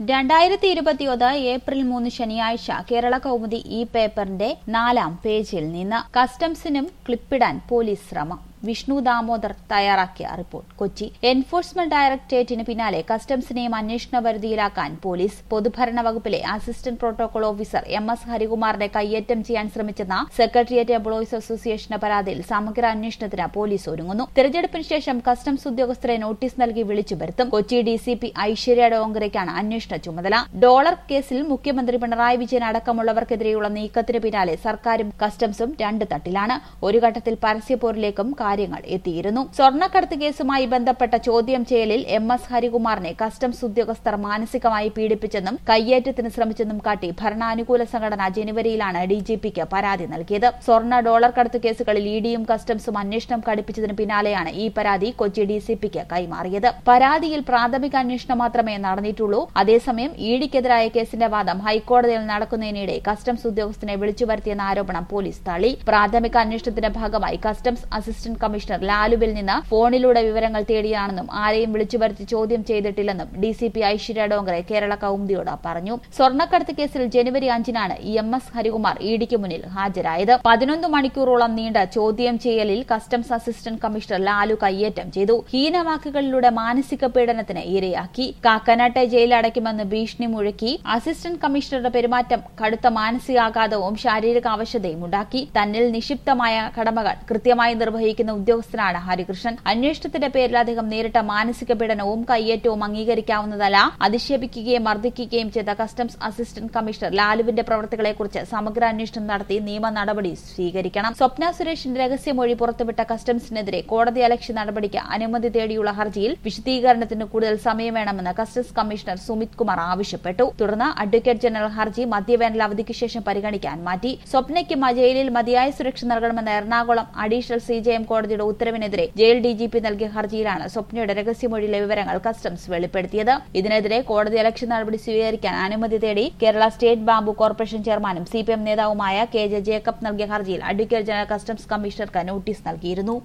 രണ്ടായിരത്തി ഇരുപത്തിയൊന്ന് ഏപ്രിൽ മൂന്ന് ശനിയാഴ്ച കേരള കൗമുദി ഈ പേപ്പറിന്റെ നാലാം പേജിൽ നിന്ന് കസ്റ്റംസിനും ക്ലിപ്പിടാൻ പോലീസ് ശ്രമം വിഷ്ണു ദാമോദർ തയ്യാറാക്കിയ റിപ്പോർട്ട് കൊച്ചി എൻഫോഴ്സ്മെന്റ് ഡയറക്ടറേറ്റിന് പിന്നാലെ കസ്റ്റംസിനെയും അന്വേഷണ പരിധിയിലാക്കാൻ പോലീസ് പൊതുഭരണ വകുപ്പിലെ assistant protocol officer M S ഹരികുമാറിനെ കയ്യേറ്റം ചെയ്യാൻ ശ്രമിച്ചെന്ന സെക്രട്ടേറിയറ്റ് എംപ്ലോയീസ് അസോസിയേഷന്റെ പരാതിയിൽ സമഗ്ര അന്വേഷണത്തിന് പോലീസ് ഒരുങ്ങുന്നു തെരഞ്ഞെടുപ്പിന് ശേഷം കസ്റ്റംസ് ഉദ്യോഗസ്ഥരെ നോട്ടീസ് നൽകി വിളിച്ചു വരുത്തും കൊച്ചി ഡിസിപി ഐശ്വര്യ ഡോങ്കരയ്ക്കാണ് അന്വേഷണ ചുമതല ഡോളർ കേസിൽ മുഖ്യമന്ത്രി പിണറായി വിജയൻ അടക്കമുള്ളവർക്കെതിരെയുള്ള നീക്കത്തിന് പിന്നാലെ സർക്കാരും കസ്റ്റംസും രണ്ട് തട്ടിലാണ് ഒരു ഘട്ടത്തിൽ പരസ്യപ്പോരിലേക്കും കാര്യങ്ങൾ എത്തിയിരുന്നു സ്വർണ്ണക്കടത്ത് കേസുമായി ബന്ധപ്പെട്ട ചോദ്യം ചെയ്യലിൽ എം എസ് ഹരികുമാറിനെ കസ്റ്റംസ് ഉദ്യോഗസ്ഥർ മാനസികമായി പീഡിപ്പിച്ചെന്നും കയ്യേറ്റത്തിന് ശ്രമിച്ചെന്നും കാട്ടി ഭരണാനുകൂല സംഘടന ജനുവരിയിലാണ് ഡിജിപിക്ക് പരാതി നൽകിയത് സ്വർണ്ണ ഡോളർ കടത്ത് കേസുകളിൽ ഇഡിയും കസ്റ്റംസും അന്വേഷണം കടുപ്പിച്ചതിന് പിന്നാലെയാണ് ഈ പരാതി കൊച്ചി ഡിസിപിക്ക് കൈമാറിയത് പരാതിയിൽ പ്രാഥമിക അന്വേഷണം മാത്രമേ നടന്നിട്ടുള്ളൂ അതേസമയം ഇഡിക്കെതിരായ കേസിന്റെ വാദം ഹൈക്കോടതിയിൽ നടക്കുന്നതിനിടെ കസ്റ്റംസ് ഉദ്യോഗസ്ഥനെ വിളിച്ചു വരുത്തിയെന്ന ആരോപണം പോലീസ് തള്ളി പ്രാഥമിക അന്വേഷണത്തിന്റെ ഭാഗമായി കസ്റ്റംസ് അസിസ്റ്റന്റ് കമ്മീഷണർ ലാലുവിൽ നിന്ന് ഫോണിലൂടെ വിവരങ്ങൾ തേടിയാണെന്നും ആരെയും വിളിച്ചു വരുത്തി ചോദ്യം ചെയ്തിട്ടില്ലെന്നും ഡിസിപി ഐശ്വര്യ ഡോങ്കറെ കേരള കൌമുദിയോട് പറഞ്ഞു സ്വർണ്ണക്കടത്ത് കേസിൽ ജനുവരി അഞ്ചിനാണ് എം എസ് ഹരികുമാർ ഇഡിക്ക് മുന്നിൽ ഹാജരായത് പതിനൊന്ന് മണിക്കൂറോളം നീണ്ട ചോദ്യം ചെയ്യലിൽ കസ്റ്റംസ് അസിസ്റ്റന്റ് കമ്മീഷണർ ലാലു കയ്യേറ്റം ചെയ്തു ഹീനവാക്കുകളിലൂടെ മാനസിക പീഡനത്തിന് ഇരയാക്കി കാക്കനാട്ടെ ജയിലടയ്ക്കുമെന്ന് ഭീഷണി മുഴക്കി അസിസ്റ്റന്റ് കമ്മീഷണറുടെ പെരുമാറ്റം കടുത്ത മാനസികാഘാതവും ശാരീരിക അവശതയും ഉണ്ടാക്കി തന്നിൽ നിക്ഷിപ്തമായ കടമകൾ കൃത്യമായി നിർവഹിക്കുന്ന ഉദ്യോഗസ്ഥനാണ് ഹരികൃഷ്ണൻ അന്വേഷണത്തിന്റെ പേരിൽ അദ്ദേഹം നേരിട്ട മാനസിക പീഡനവും കയ്യേറ്റവും അംഗീകരിക്കാവുന്നതല്ല അധിക്ഷേപിക്കുകയും മർദ്ദിക്കുകയും ചെയ്ത കസ്റ്റംസ് അസിസ്റ്റന്റ് കമ്മീഷണർ ലാലുവിന്റെ പ്രവർത്തികളെക്കുറിച്ച് സമഗ്ര അന്വേഷണം നടത്തി നിയമ നടപടി സ്വീകരിക്കണം സ്വപ്ന സുരേഷിന്റെ രഹസ്യമൊഴി പുറത്തുവിട്ട കസ്റ്റംസിനെതിരെ കോടതി അലക്ഷ്യ നടപടിക്ക് അനുമതി തേടിയുള്ള ഹർജിയിൽ വിശദീകരണത്തിന് കൂടുതൽ സമയം വേണമെന്ന് കസ്റ്റംസ് കമ്മീഷണർ സുമിത് കുമാർ ആവശ്യപ്പെട്ടു തുടർന്ന് അഡ്വക്കേറ്റ് ജനറൽ ഹർജി മധ്യവേനൽ അവധിക്ക് ശേഷം പരിഗണിക്കാൻ മാറ്റി സ്വപ്നയ്ക്ക് ജയിലിൽ മതിയായ സുരക്ഷ നൽകണമെന്ന എറണാകുളം അഡീഷണൽ സിജെഎം കോടതിയുടെ ഉത്തരവിനെതിരെ ജയിൽ ഡിജിപി നൽകിയ ഹർജിയിലാണ് സ്വപ്നയുടെ രഹസ്യമൊഴിയിലെ വിവരങ്ങൾ കസ്റ്റംസ് വെളിപ്പെടുത്തിയത് ഇതിനെതിരെ കോടതി അലക്ഷ്യ നടപടി സ്വീകരിക്കാൻ അനുമതി തേടി കേരള സ്റ്റേറ്റ് ബാംബു കോർപ്പറേഷൻ ചെയർമാനും സിപിഎം നേതാവുമായ കെ ജെ ജേക്കബ് നൽകിയ ഹർജിയിൽ അഡ്വക്കേറ്റ് ജനറൽ കസ്റ്റംസ് കമ്മീഷണർക്ക് നോട്ടീസ് നൽകിയിരുന്നു